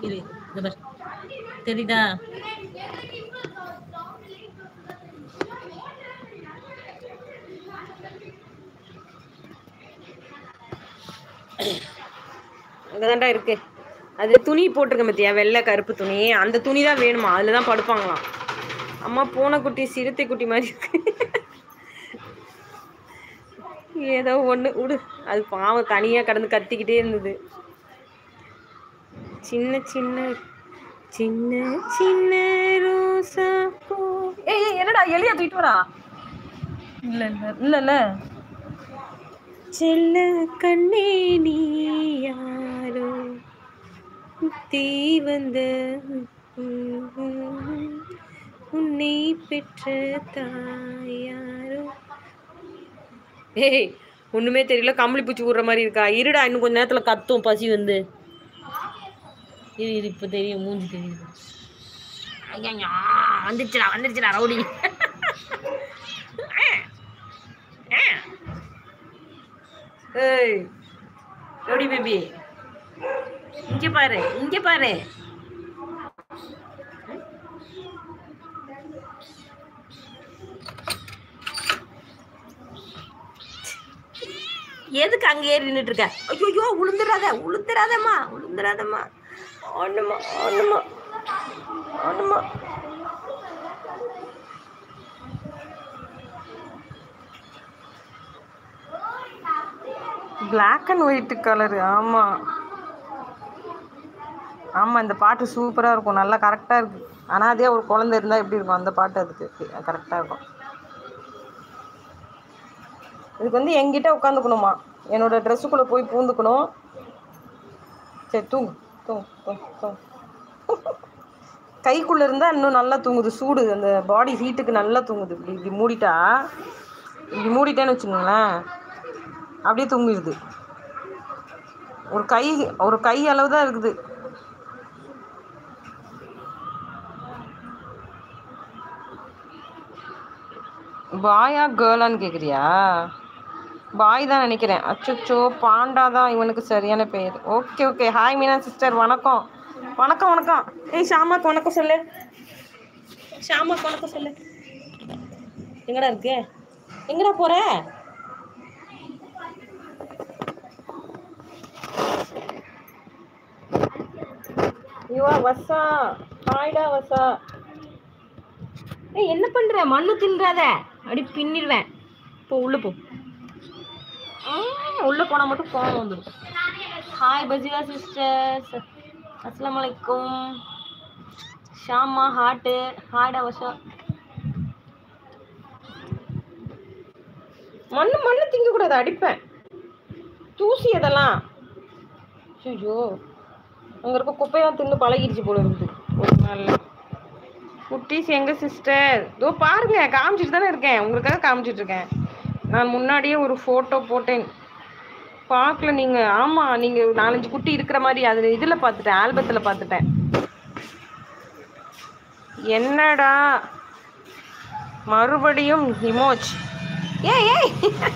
இரு இந்த பாரு தெரியுதா அங்கதான்டா இருக்கு அது துணி போட்டிருக்க பத்தியா வெள்ளை கருப்பு துணி அந்த துணி தான் வேணுமா அதில் தான் படுப்பாங்களாம் அம்மா பூனை குட்டி சிறுத்தை குட்டி மாதிரி இருக்கு ஏதோ ஒன்று விடு அது பாவம் தனியாக கடந்து கத்திக்கிட்டே இருந்தது சின்ன சின்ன சின்ன சின்ன ரோசா பூ ஏய் ஏய், என்னடா எலியா தூக்கிட்டு வரா இல்ல இல்ல இல்ல இல்ல செல்ல கண்ணே நீ யாரோ தீ வந்த உன்னை பெற்ற தாயாரோ ஏய் ஒண்ணுமே தெரியல கம்பளி பூச்சி விடுற மாதிரி இருக்கா இருடா இன்னும் கொஞ்ச நேரத்துல கத்தும் பசி வந்து இது இது இப்ப தெரியும் மூஞ்சி தெரியுது ஐயா வந்துருச்சுடா வந்துருச்சுடா ரவுடி ஏய் ரவுடி பேபி இங்க பாரு இங்க பாரு எதுக்கு அங்க ஏறி நின்றுட்டு இருக்க ஐயோ உளுந்துடாத உளுந்துடாதம்மா உளுந்துடாதம்மா ஒண்ணுமா ஒண்ணுமா ஒண்ணுமா பிளாக் அண்ட் ஒயிட் கலரு ஆமாம் ஆமாம் இந்த பாட்டு சூப்பராக இருக்கும் நல்லா கரெக்டாக இருக்கு ஆனால் அதே ஒரு குழந்தை இருந்தால் எப்படி இருக்கும் அந்த பாட்டு அதுக்கு கரெக்டாக இருக்கும் இதுக்கு வந்து எங்கிட்ட உட்காந்துக்கணுமா என்னோட ட்ரெஸ்ஸுக்குள்ளே போய் பூந்துக்கணும் சரி தூங்கு தூங்கு தூங்கு தூங்கு கைக்குள்ளே இருந்தால் இன்னும் நல்லா தூங்குது சூடு அந்த பாடி ஹீட்டுக்கு நல்லா தூங்குது இப்படி இப்படி மூடிட்டா இப்படி மூடிட்டேன்னு வச்சுக்கோங்களேன் அப்படியே தூங்கிடுது ஒரு கை ஒரு கை அளவு தான் இருக்குது பாயா கேர்ளான்னு கேட்குறியா பாய் தான் நினைக்கிறேன் அச்சோ பாண்டா தான் இவனுக்கு சரியான பெயர் okay okay hi Meena sister வணக்கம் வணக்கம் வணக்கம் ஏய் ஷாமாக்கு வணக்கம் சொல்லு ஷாமாக்கு வணக்கம் சொல்லு எங்கடா இருக்கு எங்கடா போற ஐயோ வசா ஹாய்டா வசா ஏய் என்ன பண்ற மண்ணு தின்றாத அப்படி பின்னிடுவேன் போ உள்ள போ ஆ, உள்ள போனா மட்டும் கோவம் வந்துடும் ஹாய் பஜிகா சிஸ்டர்ஸ் அஸ்லாம் வலைக்கும் ஷாமா ஹாட்டு ஹாய்டா வசா மண்ணு மண்ணு திங்க கூடாது அடிப்பேன் தூசி அதெல்லாம் ஐயோ அங்கே இருக்க குப்பையெல்லாம் தின்னு பழகிடுச்சு போல இருக்குது ஒரு நாள்ல குட்டீஸ் எங்க சிஸ்டர் இதோ பாருங்க காமிச்சிட்டு தானே இருக்கேன் உங்களுக்காக காமிச்சிட்டு இருக்கேன் நான் முன்னாடியே ஒரு ஃபோட்டோ போட்டேன் பார்க்கல நீங்க ஆமா நீங்க நாலஞ்சு குட்டி இருக்கிற மாதிரி அது இதுல பார்த்துட்டேன் ஆல்பத்துல பார்த்துட்டேன் என்னடா மறுபடியும் இமோஜ் ஏய் ஏய்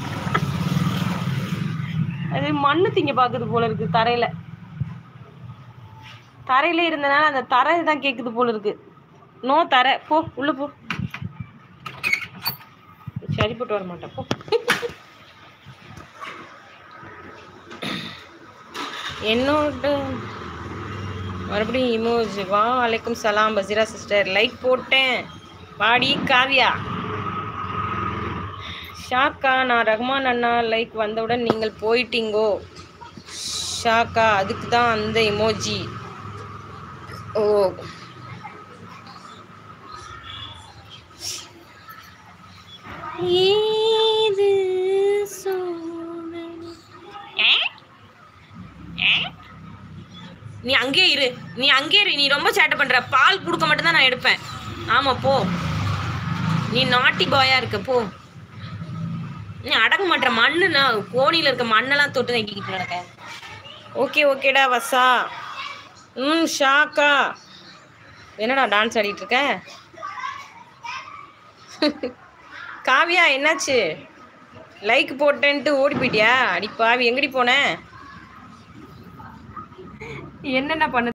அது மண்ணு திங்க பாக்குது போல இருக்கு தரையில தரையில இருந்தனால அந்த தரை தான் கேக்குது போல இருக்கு நோ தரை போ உள்ள போ சரிப்பட்டு வர மாட்டேன் போ என்னோட மறுபடியும் இமோஜ் வா அலைக்கும் சலாம் பசிரா சிஸ்டர் லைக் போட்டேன் வாடி காவியா ஷாக்கா நான் ரஹ்மான் அண்ணா லைக் வந்தவுடன் நீங்கள் போயிட்டீங்கோ ஷாக்கா அதுக்கு தான் அந்த இமோஜி ஓ ஏது சோதனை நீ அங்கேயே இரு நீ அங்கேயே இரு நீ ரொம்ப சேட்டை பண்ற பால் கொடுக்க மட்டும் தான் நான் எடுப்பேன் ஆமா போ நீ நாட்டி பாயா இருக்க போ நீ அடங்க மாட்டேற மண்ணு நான் கோணியில இருக்க மண்ணெல்லாம் தொட்டு நக்கிக்கிட்டு நடக்க ஓகே ஓகேடா வசா ம் ஷாக்கா என்னடா டான்ஸ் ஆடிட்டு இருக்க காவியா என்னாச்சு லைக் போட்டேன்ட்டு ஓடி போயிட்டியா அடி பாவி எங்கடி போன என்னென்ன பண்ண